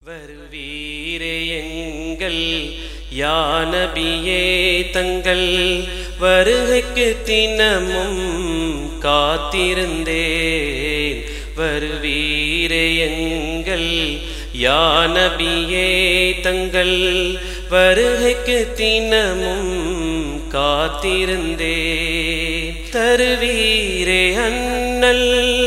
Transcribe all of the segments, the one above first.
வருவீரே எங்கள் யானபியே தங்கள் வருகைக்கு தினமும் காத்திருந்தேன் வருவீரே எங்கள் யானபியே தங்கள் வருகைக்கு தினமும் காத்திருந்தேன் தருவீரே அண்ணல்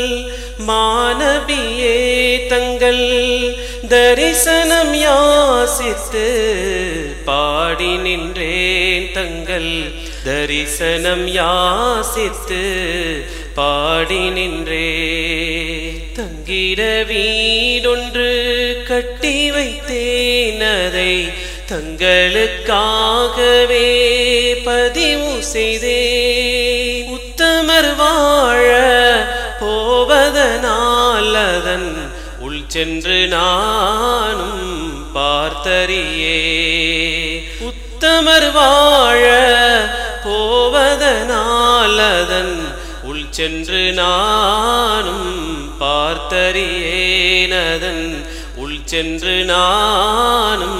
மாணவியே தங்கள் தரிசனம் யாசித்து பாடி நின்றேன் தங்கள் தரிசனம் யாசித்து பாடி நின்றே தங்கிட வீடொன்று கட்டி வைத்தேன் அதை தங்களுக்காகவே பதிவு செய்தேன் உத்தமர் வாழ போவதனால் அதன் உள் சென்று நானும் பார்த்தறியே உத்தமர் வாழ போவதனால் அதன் உள் சென்று நானும் பார்த்தறியேன் அதன் உள் சென்று நானும்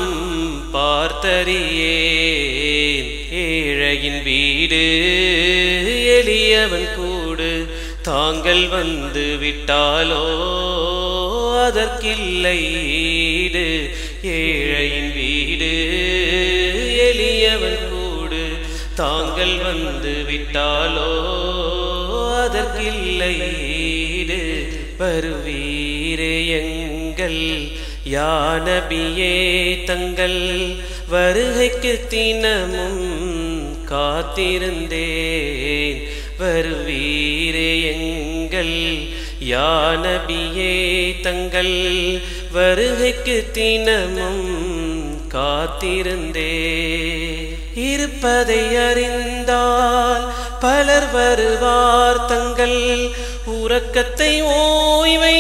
பார்த்தறியேன் ஏழையின் வீடு எளியவன் கூடு தாங்கள் வந்து விட்டாலோ அதற்கில்லை ஈடு ஏழையின் வீடு எளியவன் கூடு தாங்கள் வந்து விட்டாலோ அதற்கில்லை ஈடு வருவீரே எங்கள் யானபியே தங்கள் வருகைக்கு தினமும் காத்திருந்தேன் வருவீரே எங்கள் யானபியே தங்கள் வருகைக்கு தினமும் காத்திருந்தே இருப்பதை அறிந்தால் பலர் வருவார் தங்கள் உறக்கத்தை ஓய்வை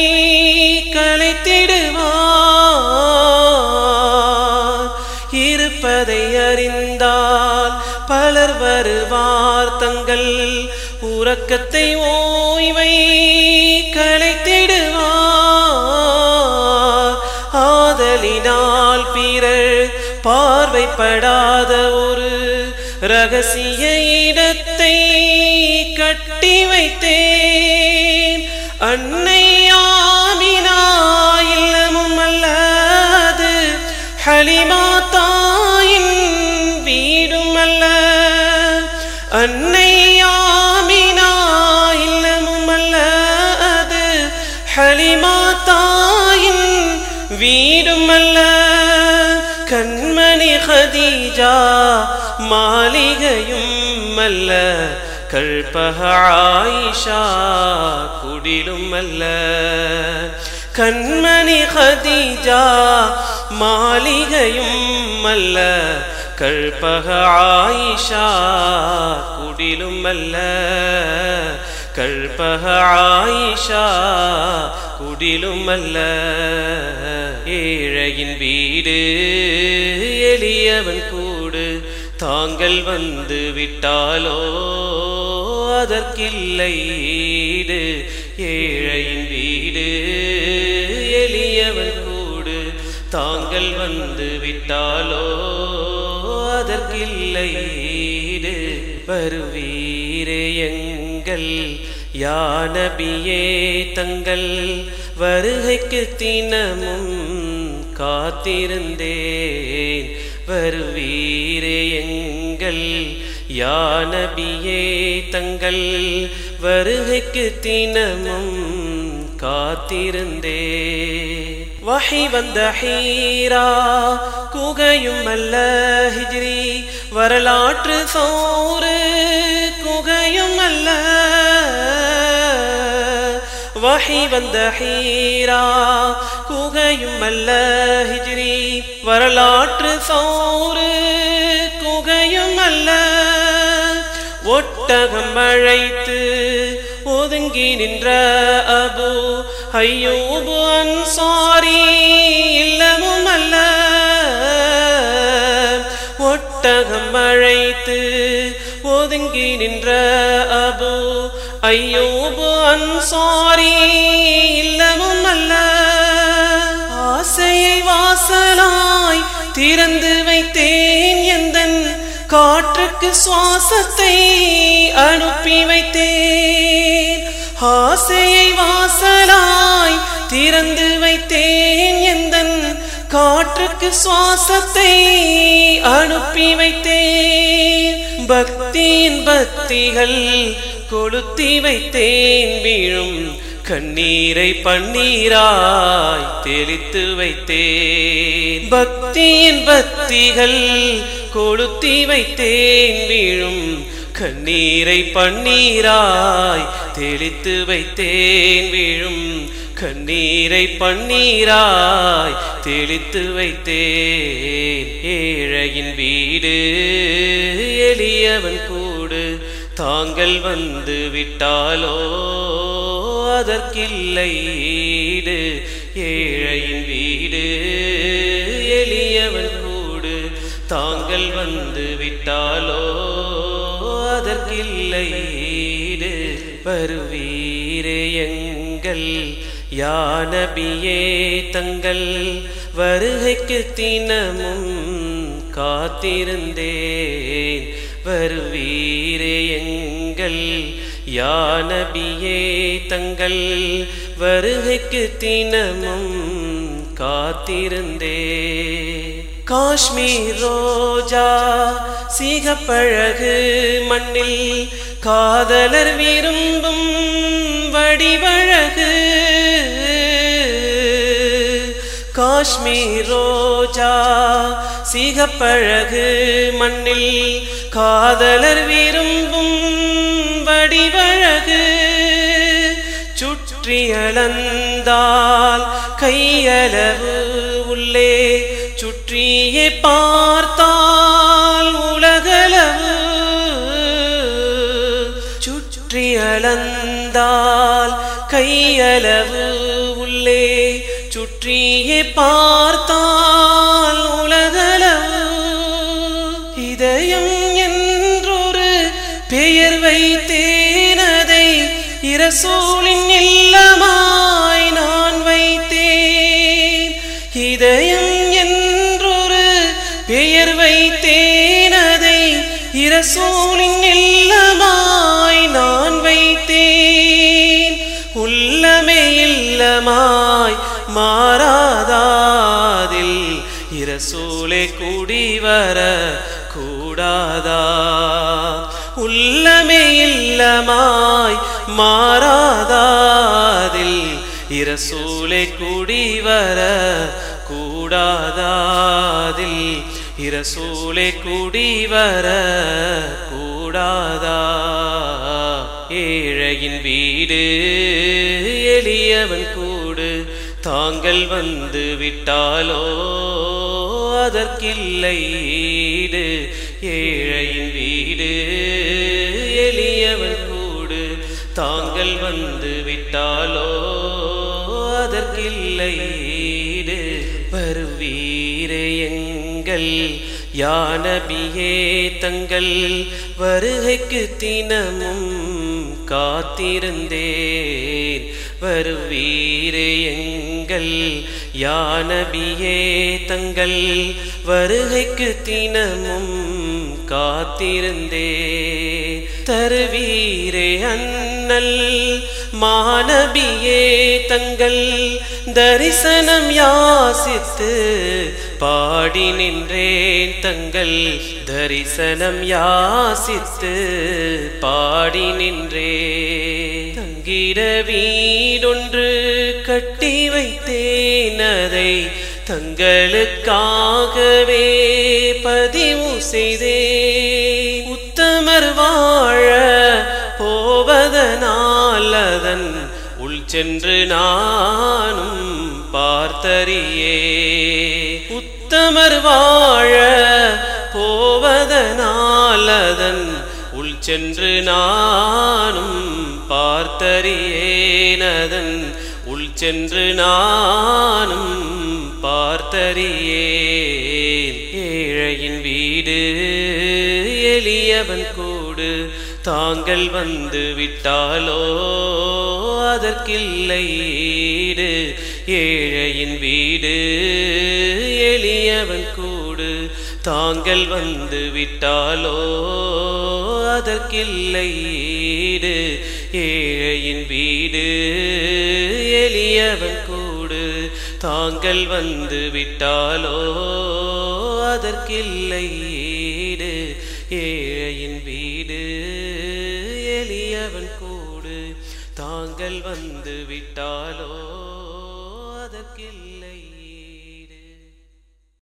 கலைத்திடுவார் இருப்பதை அறிந்தால் பலர் வருவார் தங்கள் உறக்கத்தை ஓய்வை கலைத்திடுவார் ஆதலினால் பிறர் பார்வைப்படாத ஒரு ரகசிய இடத்தை கட்டி வைத்தேன் அன்னை ஆமினா இல்லமும் அல்லது ஹலிமா தாயின் வீடும் அல்ல அன்னை ஆமினா இல்லமும் அல்ல அது ஹலிமா தாயின் வீடும் அல்ல கண்மணி ஹதீஜா மாளிகையும் அல்ல கல்பக ஆயிஷா குடிலும் அல்ல கண்மணி ஹதீஜா மாளிகையும் அல்ல கல்பக ஆயிஷா குடிலும் அல்ல கல்பக ஆயிஷா குடிலும் அல்ல ஏழையின் வீடு எளியவன் கூடு தாங்கள் வந்து விட்டாலோ அதற்கில்லை ஈடு ஏழையின் வீடு எளியவன் கூடு தாங்கள் வந்து விட்டாலோ அதற்கில்லை ஈடு வருவீரே எங்கள் யானபியே தங்கள் வருகைக்கு தினமும் காத்திருந்தேன் வருவீரே எங்கள் யானபியே தங்கள் வருகைக்கு தினமும் காத்திருந்தே வஹி வந்த ஹீரா குகையும் அல்ல ஹிஜ்ரி வரலாற்று சோறு குகையும் அல்ல வஹி வந்த ஹீரா குகையும் அல்ல ஹிஜ்ரி வரலாற்று சோறு குகையும் அல்ல ஒட்டகம் அழைத்து ஒதுங்கி நின்ற அபு ஐயோபு அன்சாரி இல்லமும் அல்ல ஒட்டகம் அழைத்து ஒதுங்கி நின்ற அபு ஐயோபு அன்சாரி இல்லமும் அல்ல ஆசையை வாசலாய் திறந்து வைத்தேன் எந்தன் காற்றுக்கு சுவாசத்தை அனுப்பி வைத்தேன் ஆசையை வாசலாய் திறந்து வைத்தேன் எந்தன் காற்றுக்கு சுவாசத்தை அனுப்பி வைத்தேன் பக்தியின் பக்திகள் கொளுத்தி வைத்தேன் வீழும் கண்ணீரை பன்னீராய் தெளித்து வைத்தேன் பக்தியின் பக்திகள் கொளுத்தி வைத்தேன் வீழும் கண்ணீரை பன்னீராய் தெளித்து வைத்தேன் வீழும் கண்ணீரை பன்னீராய் தெளித்து வைத்தேன் ஏழையின் வீடு எளியவன் கூடு தாங்கள் வந்து விட்டாலோ அதற்கில்லை ஈடு ஏழையின் வீடு எளியவன் கூடு தாங்கள் வந்து விட்டாலோ அதற்கில்லை ஈடு வருவீரே எங்கள் யானபியே தங்கள் வருகைக்கு தினமும் காத்திருந்தேன் வருவீரே எங்கள் யானபியே தங்கள் வருகைக்கு தினமும் காத்திருந்தே காஷ்மீர் ரோஜா சிகப்பழகு மண்ணில் காதலர் விரும்பும் வடிவழகு காஷ்மீர் ரோஜா சிகப்பழகு மண்ணில் காதலர் விரும்பும் வடிவழகு சுற்றி அளந்தால் கையளவு உள்ளே சுற்றியே பார்த்தால் உலகளவு சுற்றி அளந்தால் கையளவு உள்ளே சுற்றியே பார்த்தால் உலகளவு இதயம் என்றொரு பெயர் வைத்தேனதை இரசூலின் இல்லமாய் நான் வைத்தேன் இதயம் என்றொரு பெயர் வைத்தேனதை இரசூலின் இல்லமாய் நான் வைத்தேன் உள்ளமே இல்லமாய் மாறாதாதில் இரசூலை கூடி வர கூடாதா உள்ளமே இல்லமாய் மாறாதாதில் இரசூலை கூடி வர கூடாதாதில் இரசூலை கூடி வர கூடாதா ஏழையின் வீடு எளியவன் கூடு தாங்கள் வந்து விட்டாலோ அதற்கில்லை ஈடு ஏழையின் வீடு எளியவன் கூடு தாங்கள் வந்து விட்டாலோ அதற்கில்லை ஈடு வருவீரே எங்கள் யானபியே தங்கள் வருகைக்கு தினமும் காத்திருந்தேன் வருவீரே எங்கள் யானபியே தங்கள் வருகைக்கு தினமும் காத்திருந்தே தருவீரே அண்ணல் மானபியே தங்கள் தரிசனம் யாசித்து பாடி நின்றேன் தங்கள் தரிசனம் யாசித்து பாடி நின்றே தங்கிட வீடொன்று கட்டி வைத்தேன் அதை தங்களுக்காகவே பதிவு செய்தேன் உத்தமர் வாழ போவதனால் அதன் உள் சென்று நானும் பார்த்தறியே உத்தமர் வாழ போவதனால் அதன் உள் சென்று நானும் பார்த்தறியேன் அதன் உள் சென்று நானும் பார்த்தறியேன் ஏழையின் வீடு எளியவன் கூடு தாங்கள் வந்து விட்டாலோ அதற்கில்லை ஈடு ஏழையின் வீடு எளியவன் கூடு தாங்கள் வந்து விட்டாலோ அதற்கில்லை ஈடு ஏழையின் வீடு எளியவன் கூடு தாங்கள் வந்து விட்டாலோ அதற்கில்லை ஈடு ஏழையின் வீடு எளியவன் கூடு தாங்கள் வந்து விட்டாலோ அதற்கில்லை